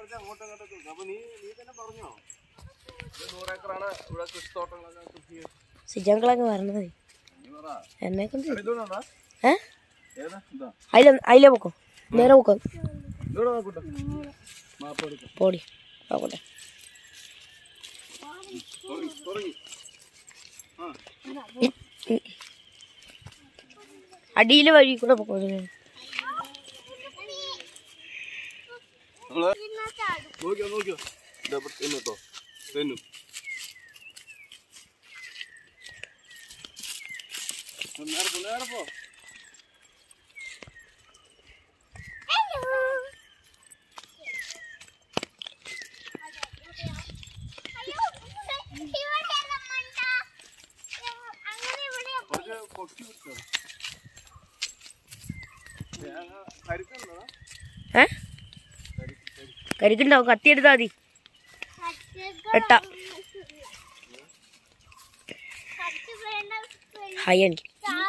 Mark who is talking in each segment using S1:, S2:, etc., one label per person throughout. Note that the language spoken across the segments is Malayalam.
S1: കുറച്ച് അങ്ങോട്ടും ഇങ്ങോട്ടൊക്കെ ഉണ്ട്. അപ്പൊ നീ നീ തന്നെ പറഞ്ഞോ ഇത് നൂറേക്കറാണ് ഇവിടെ കൃഷിത്തോട്ടങ്ങളൊക്കെ കൃഷി ചെയ്യുന്നത്.
S2: സിജാങ്കളൊക്കെ വരണത്
S1: നീ പറ.
S2: എന്നെ കൊണ്ട്
S1: എടാ, ഇതുകൊണ്ടാ?
S2: ഏ
S1: ഏതാ? ഇതാ.
S2: അതിലെ അതിലെ പൊക്കോ നേരെ പൊക്കോ
S1: ഇവിടെ നോക്കട്ടെ. മാപ്പ് എടുക്കാം.
S2: പോടി നോക്കട്ടെ
S1: തുടങ്ങി, തുടങ്ങി. ആ.
S2: അടിയിലെ വഴി കൂടെ പൊക്കോ
S1: നമ്മള് നോക്കിയോ നോക്കിയോ ഇതാ ഇവിടെ തിന്നു കേട്ടോ തിന്നു നേരെ പോ നേരെ പോ കുറച്ച് പൊക്കി പിടിച്ചോ തേങ്ങ കരുക്കുണ്ടോ
S2: ഏ കരിക്കുണ്ടാവും കത്തി എടുത്താൽ മതി എട്ടാ ഹൈ എനിക്ക്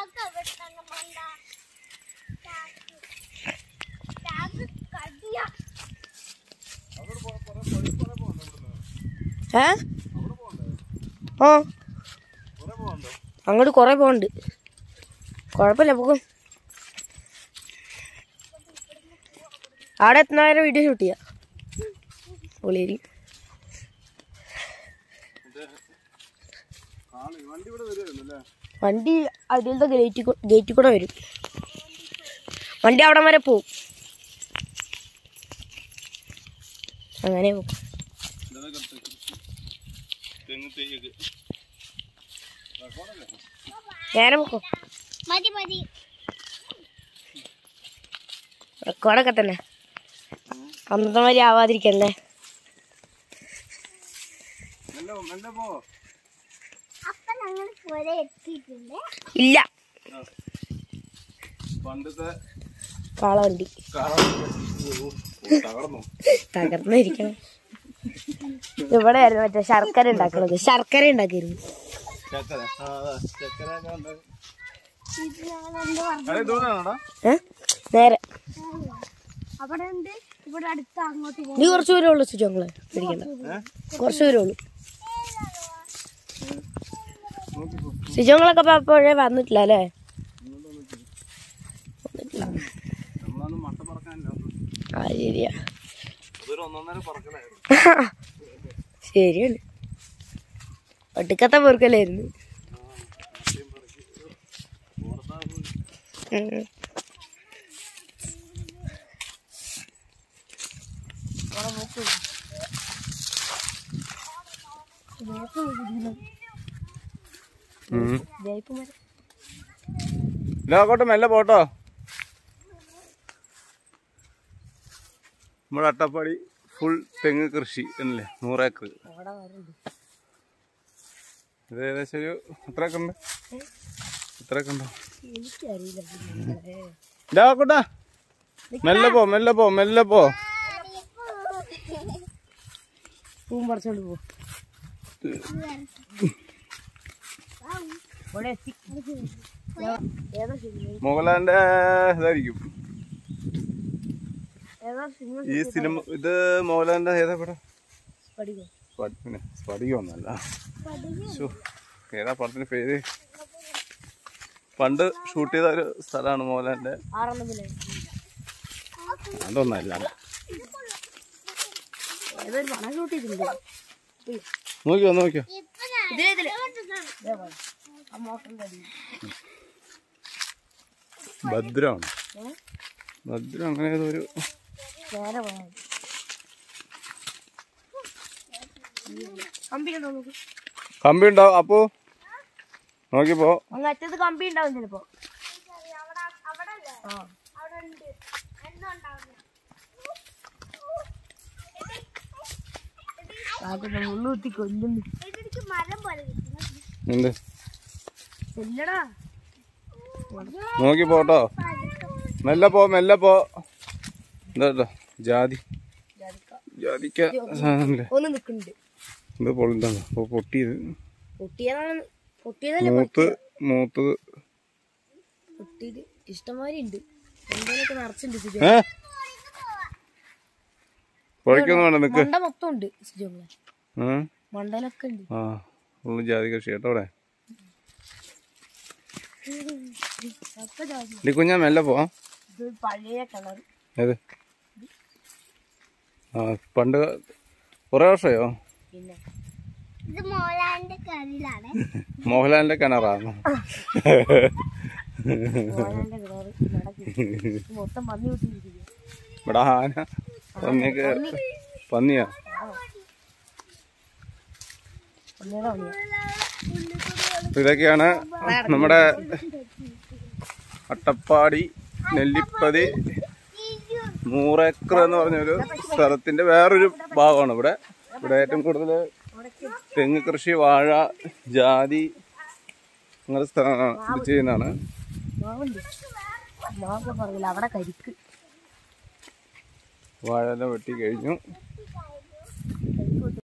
S2: ഏ ആ
S1: കുറെ പോകണ്ടോ
S2: അങ്ങോട്ട് കുറെ പോണ്ട് കുഴപ്പമില്ല പോകും അവിടെ എത്തുന്ന വരെ വീഡിയോ ഷൂട്ട് ചെയ്യാം പൊളിയേരി
S1: ആള് വണ്ടി ഇവിടെ വരുമായിരുന്നു അല്ലേ
S2: വണ്ടി അതിലത്തെ ഗേറ്റിൽ ഗേറ്റിൽ കൂടെ വരും വണ്ടി അവിടം വരെ പോവും അങ്ങനെ പോകും
S1: ഇതൊക്കെ തെങ്ങ് തേക്ക് റെക്കോർഡല്ലേ
S2: നേരെ പോക്കോ
S3: മതി മതി
S2: റെക്കോർഡൊക്കെ തന്നെ അന്നത്തെ മാതിരി ആവാതിരിക്കല്ലേ
S1: മെല്ലെ പോ, മെല്ലെ പോ
S3: അപ്പൊ ഞങ്ങൾ പോലെ എത്തിയിട്ടുണ്ട്
S2: ഇല്ല
S1: ആ. പണ്ടത്തെ
S2: കാളവണ്ടി
S1: തകർന്നു
S2: തകർന്നിരിക്കണം ഇവിടെയായിരുന്നു മറ്റേ ശർക്കര ഉണ്ടാക്കണത് ശർക്കര ഉണ്ടാക്കിയിരുന്നു
S1: ചക്കര ആ അതാ ചക്കരയൊക്കെ ഉണ്ട്
S3: ഇത് ഞങ്ങൾ എന്ത് പറഞ്ഞു
S1: അതെ ഇതുകൊണ്ടാണോടാ
S2: ഏ നേരെ
S3: അവിടെ ഉണ്ട് ഇവിടെ അടുത്ത് അങ്ങോട്ട് പോകും
S2: നീ കുറച്ച് ദൂരം ഉള്ളു സുജു ഞങ്ങള് പിടിക്കണ്ട കുറച്ച് ദൂരം ഉള്ളു സുജങ്ങളൊക്കെ അപ്പോഴേ വന്നിട്ടില്ല അല്ലേ
S1: നമ്മളൊന്നും മട്ട പറക്കാനില്ല
S2: ആ ശരിയാ
S1: അതൊരു ഒന്നൊന്നര പറക്കലായിരുന്നു
S2: ശരിയാണ് ഒട്ടുക്കത്തെ പൊറുക്കലായിരുന്നു ഉം. വേപ്പ് മരം.
S1: ഇല്ലാക്കോട്ടെ മെല്ലെ പോട്ടോ നമ്മുടെ അട്ടപ്പാടി ഫുൾ തെങ്ങ് കൃഷി എന്നല്ലേ നൂറേക്കർ
S2: അവിടെ വരുന്നുണ്ട്.
S1: ഇത് ഏകദേശം ഒരു എത്രയൊക്കെ ഉണ്ട് എത്രയൊക്കെ ഉണ്ടോ
S2: എനിക്കറിയില്ല പിന്നെ.
S1: ഇല്ലാക്കോട്ടെ മെല്ലെ പോ മെല്ലെ പോ മെല്ലെ പോ
S2: പൂവും പറിച്ചോണ്ട് പോ ഇവിടെ എത്തി ഏതാ സിനിമ
S1: മോഹൻലാലിന്റെ ഇതായിരിക്കും
S2: ഏതാ സിനിമ
S1: ഈ സിനിമ ഇത് മോഹൻലാലിന്റെ ഏതാ പടം
S2: പഠിക്കും
S1: സ്പ- പിന്നെ സ്ഫടികമൊന്നല്ല ശ്ശോ, ഏതാ പടത്തിന്റെ പേര് പണ്ട് ഷൂട്ട് ചെയ്ത ഒരു സ്ഥലമാണ് മോഹൻലാലിന്റെ
S2: ആറെണ്ണത്തിലെ
S1: അതൊന്നല്ല
S2: ഏതൊരു പണം ഷൂട്ട് ചെയ്തിട്ടുണ്ട്
S1: നോക്കിയോ നോക്കിയോ
S2: ഇതിലെ ഇതിലെ ദേ പോയി. ആ മോട്ടറിന്റെ അടിയിൽ
S1: ഭദ്രമാണ്
S2: ഏ?
S1: ഭദ്രം അങ്ങനെ ഏതോ ഒരു
S2: നേരെ പോയാൽ കമ്പി ഉണ്ടോ നോക്ക്
S1: കമ്പി ഉണ്ടാവും അപ്പോ നോക്കിപ്പോ
S2: അങ്ങ് അറ്റത്ത് കമ്പി ഉണ്ടാവും ചിലപ്പോ ആ
S3: അവിടെ ഉണ്ട് എന്താ ഉണ്ടാവുന്നത്
S2: അതിന്റെ മുള്ളൂത്തി കൊല്ലുന്നു
S3: ഇതെനിക്ക് മരം പോലെ കിട്ടുന്നു
S1: എന്ത്
S2: ചെല്ലടാ
S1: നോക്കി പോട്ടോ മെല്ലെ പോ മെല്ലെ പോ എന്താ കേട്ടോ ജാതി ജാതിക്ക സാധനമില്ലേ
S2: ഒന്ന് നിക്കുന്നുണ്ട്
S1: ഇത് പൊളിന്താണ് അപ്പൊ പൊട്ടിയത്
S2: പൊട്ടിയതാണ് പൊട്ടിയതല്ലേ
S1: മൂത്ത് മൂത്തത്
S2: പൊട്ടിയത് ഇഷ്ടംമാതിരി ഉണ്ട് എന്തെങ്കിലുമൊക്കെ നിറച്ചുണ്ട് ഇത്.
S1: ഏ പുഴയ്ക്കൊന്നും വേണ്ട നിക്ക്
S2: മണ്ട മൊത്തം ഉണ്ട് സിജോങ്ങളെ
S1: ഉം.
S2: മണ്ടയിലൊക്കെ ഉണ്ട്
S1: ആ ഫുള്ള് ജാതി കൃഷി കേട്ടോ അവിടെ
S2: ഒക്കെ ജാതി
S1: ഇടി കുഞ്ഞാ മെല്ലെ പോവാം
S2: ഇത് പഴയ കിണർ
S1: ഏത് ആ പണ്ട് കുറേ വർഷമായോ
S2: പിന്നെ
S3: ഇത് മോലാന്റെ കറിയിലാണ്
S1: മോഹൻലാലിന്റെ കിണറാണ്
S2: മോഹൻലാലിന്റെ കിണർ നടക്കി ഇത് മൊത്തം പന്നി വിട്ടിരിക്കുക
S1: ഇവിടെ ആന പന്നിയൊക്കെ പന്നിയാ
S2: പന്നിയുടെ പണിയാ
S1: അപ്പൊ ഇതൊക്കെയാണ് നമ്മുടെ അട്ടപ്പാടി നെല്ലിപ്പതി നൂറേക്കർ എന്ന് പറഞ്ഞൊരു സ്ഥലത്തിന്റെ വേറൊരു ഭാഗമാണ് ഇവിടെ ഇവിടെ ഏറ്റവും കൂടുതൽ തെങ്ങ് കൃഷി വാഴ ജാതി അങ്ങനെ സ്ഥ- ഇത് ചെയ്യുന്നതാണ്
S2: മാവുണ്ട് മാവൊക്കെ പറഞ്ഞില്ല അവിടെ കരിക്ക്
S1: വാഴ എല്ലാം വെട്ടി കഴിഞ്ഞു